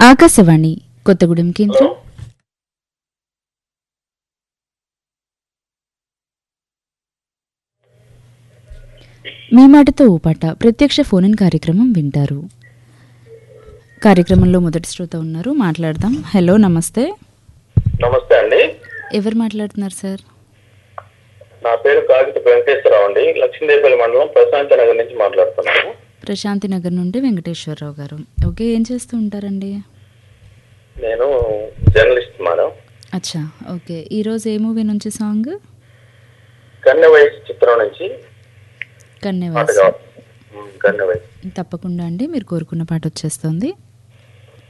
ఆకాశవాణి కొత్తగూడెం కేంద్రం మీ మాటతో ఓ పాట ప్రత్యక్ష ఫోన్ ఇన్ కార్యక్రమం వింటారు కార్యక్రమంలో మొదటి శ్రోత ఉన్నారు మాట్లాడదాం హలో నమస్తే నమస్తే అండి ఎవరు మాట్లాడుతున్నారు సార్ నా పేరు కాగిత వెంకటేశ్వరరావు అండి లక్ష్మీదేపల్లి మండలం ప్రశాంత నగర్ నుంచి మాట్లాడుతున్నాను ప్రశాంతి నగర్ నుండి వెంకటేశ్వరరావు గారు ఓకే ఏం చేస్తూ ఉంటారండి నేను జర్నలిస్ట్ మేడం అచ్చా ఓకే ఈరోజు ఏ మూవీ నుంచి సాంగ్ కన్నె వయసు చిత్రం నుంచి పాట కన్యవాసి కావాలి ఉమ్, కన్నె వయసు తప్పకుండా అండి మీరు కోరుకున్న పాట వచ్చేస్తుంది